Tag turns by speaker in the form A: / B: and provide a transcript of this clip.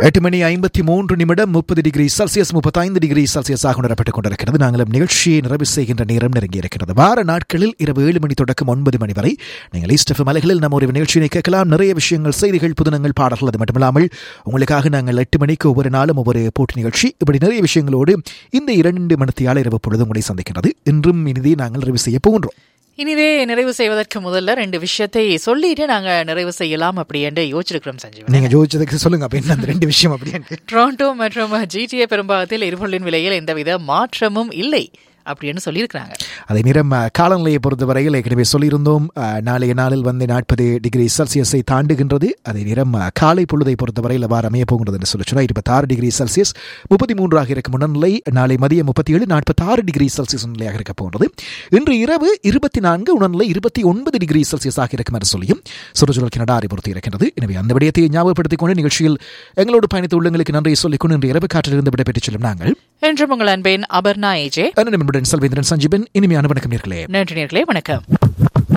A: எட்டு மணி ஐம்பத்தி மூன்று நிமிடம் முப்பது டிகிரி செல்சியஸ் முப்பத்தைந்து டிகிரி செல்சியஸாக உணரப்பட்டுக் கொண்டிருக்கிறது நாங்களும் நிகழ்ச்சியை நிறைவு செய்கின்ற நேரம் நெருங்கி இருக்கிறது வார நாட்களில் இரவு ஏழு மணி தொடக்கம் ஒன்பது மணி வரை நீங்கள் ஈஸ்ட் எஃப் மலைகளில் நம்ம ஒரு நிகழ்ச்சியை கேட்கலாம் நிறைய விஷயங்கள் செய்திகள் புதினங்கள் பாடல்கள் அது மட்டுமில்லாமல் உங்களுக்காக நாங்கள் எட்டு மணிக்கு ஒவ்வொரு நாளும் ஒவ்வொரு போட்டி நிகழ்ச்சி இப்படி நிறைய விஷயங்களோடு இந்த இரண்டு மணித்தியால இரவு பொழுது உங்களை சந்திக்கின்றது இன்றும் இனிதே நாங்கள் நிறைவு செய்ய போகின்றோம்
B: இனிதே நிறைவு செய்வதற்கு முதல்ல ரெண்டு விஷயத்தை சொல்லிட்டு நாங்க நிறைவு செய்யலாம் அப்படி என்று யோசிச்சிருக்கிறோம் சஞ்சீவன்
A: நீங்க ஜோதிச்சதுக்கு சொல்லுங்க அப்ப என்ன அந்த ரெண்டு விஷயம் அப்படின்ட்டு
B: டொரண்டோ மற்றும் ஜிடிஏ பெரும்பாகத்தில் எரிபொருளின் விலையில் எந்தவித மாற்றமும் இல்லை அப்படின்னு சொல்லியிருக்கிறாங்க
A: அதே நேரம் அஹ், காலநிலையை பொறுத்தவரையில் ஏற்கனவே சொல்லியிருந்தோம் அஹ், நாளைய நாளில் வந்து நாற்பது டிகிரி செல்சியஸை தாண்டுகின்றது அதே நேரம் அஹ், காலை பொழுதை பொறுத்தவரையில் அவ்வாறு அமைய போகின்றது என்று சொல்லி சொன்னால் இருபத்தாறு டிகிரி செல்சியஸ் முப்பத்தி மூன்றாக இருக்கும் முன்னநிலை நாளை மதியம் முப்பத்தி ஏழு நாற்பத்தாறு டிகிரி செல்சியஸ் நிலையாக இருக்க போகிறது இன்று இரவு இருபத்தி நான்கு உணர்நிலை இருபத்தி ஒன்பது டிகிரி செல்சியஸாக இருக்கும் என்று சொல்லியும் சுற்றுச்சூழல் கனடா அறிவுறுத்தி இருக்கின்றது எனவே அந்த விடயத்தை ஞாபகப்படுத்திக் கொண்டு நிகழ்ச்சியில் எங்களோடு பயணித்த உள்ளங்களுக்கு நன்றியை சொல்லிக்கொண்டு இன்று இரவு காற்றிலிருந்து விடைபெற்றுச் செல்லும் நாங்கள்
B: என்றும் உங்கள் அன்பேன் அபர்ணா ஏஜே
A: அண்ணன் செல்வேந்திரன் சஞ்சீபன் இனிமையான வணக்கம் நேர்களே
B: நன்றி நேர்களே வணக்கம்